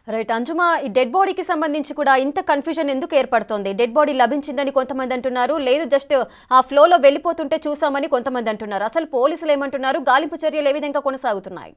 Right అంజుమా ఈ dead బాడీకి సంబంధించి కూడా ఇంత కన్ఫ్యూజన్ ఎందుకు ఏర్పడుతోంది డెడ్ బాడీ లభించిందని కొంతమంది అంటున్నారు లేదు జస్ట్ ఆ ఫ్లోలో వెళ్ళిపోతుంటే చూసామని కొంతమంది అంటున్నారు అసలు పోలీసులు ఏమంటున్నారు గాలింపు చర్యలు ఏ విధంగా కొనసాగుతున్నాయి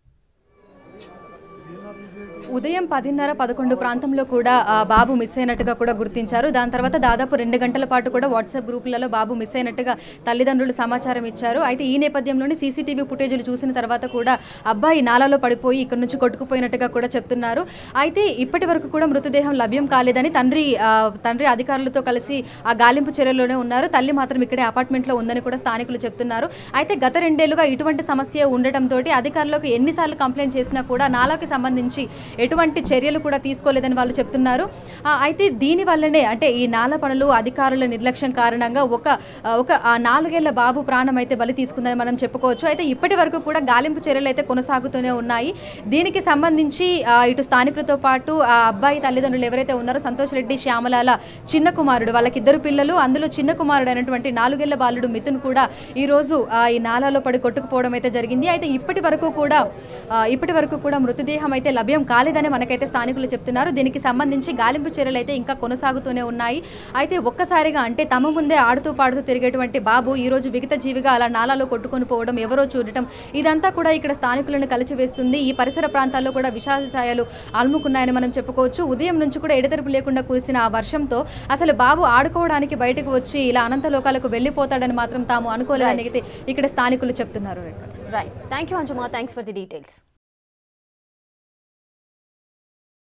ఉదయం పదిన్నర పదకొండు ప్రాంతంలో కూడా ఆ, బాబు మిస్ అయినట్టుగా కూడా గుర్తించారు దాని తర్వాత దాదాపు రెండు గంటల పాటు కూడా వాట్సాప్ గ్రూపులలో బాబు మిస్ అయినట్టుగా తల్లిదండ్రులు సమాచారం ఇచ్చారు అయితే ఈ నేపథ్యంలోనే సీసీటీవీ ఫుటేజీలు చూసిన తర్వాత కూడా అబ్బాయి నాలాలో పడిపోయి ఇక్కడ నుంచి కొట్టుకుపోయినట్టుగా కూడా చెప్తున్నారు అయితే ఇప్పటి వరకు కూడా మృతదేహం లభ్యం కాలేదని తండ్రి ఆ, తండ్రి అధికారులతో కలిసి ఆ గాలింపు చర్యలోనే ఉన్నారు తల్లి మాత్రం ఇక్కడే అపార్ట్మెంట్లో ఉందని కూడా స్థానికులు చెప్తున్నారు అయితే గత రెండేళ్లుగా ఇటువంటి సమస్య ఉండటంతో అధికారులకు ఎన్నిసార్లు కంప్లైంట్ చేసినా కూడా నాలాకి సంబంధించి ఎటువంటి చర్యలు కూడా తీసుకోలేదని వాళ్ళు చెప్తున్నారు ఆ, అయితే దీని వల్లనే అంటే ఈ నాల పనులు అధికారుల నిర్లక్ష్యం కారణంగా ఒక ఆ, ఒక ఆ నాలుగేళ్ల బాబు ప్రాణం అయితే బలి తీసుకుందని మనం చెప్పుకోవచ్చు అయితే ఇప్పటి వరకు కూడా గాలింపు చర్యలు అయితే కొనసాగుతూనే ఉన్నాయి దీనికి సంబంధించి ఆ, ఇటు స్థానికులతో పాటు ఆ అబ్బాయి తల్లిదండ్రులు ఎవరైతే ఉన్నారో సంతోష్ రెడ్డి శ్యామలాల చిన్న కుమారుడు వాళ్ళకి ఇద్దరు పిల్లలు అందులో చిన్న కుమారుడు అయినటువంటి నాలుగేళ్ల బాలుడు మిథున్ కూడా ఈ రోజు ఆ, ఈ నాలాలో పడి కొట్టుకుపోవడం అయితే జరిగింది అయితే ఇప్పటి వరకు కూడా ఆ, ఇప్పటి వరకు కూడా మృతదేహం అయితే లభ్యం కాలేదని మనకైతే స్థానికులు చెప్తున్నారు దీనికి సంబంధించి గాలింపు చర్యలు అయితే ఇంకా కొనసాగుతూనే ఉన్నాయి అయితే ఒక్కసారిగా అంటే తమ ముందే ఆడుతూ పాడుతూ తిరిగేటువంటి బాబు ఈ రోజు విగత జీవిగా అలా నాలాలో కొట్టుకొని పోవడం ఎవరో చూడటం ఇదంతా కూడా ఇక్కడ స్థానికులను కలిచివేస్తుంది ఈ పరిసర ప్రాంతాల్లో కూడా విషాద ఛాయలు అలుముకున్నాయని మనం చెప్పుకోవచ్చు ఉదయం నుంచి కూడా ఎడతెరపు లేకుండా కురిసిన ఆ వర్షంతో అసలు బాబు ఆడుకోవడానికి బయటకు వచ్చి ఇలా అనంత లోకాలకు వెళ్ళిపోతాడని మాత్రం తాము అనుకోలేదని అయితే ఇక్కడ స్థానికులు చెప్తున్నారు రేఖ. రైట్ థ్యాంక్ యూ అంజుమా థ్యాంక్స్ ఫర్ ది డీటెయిల్స్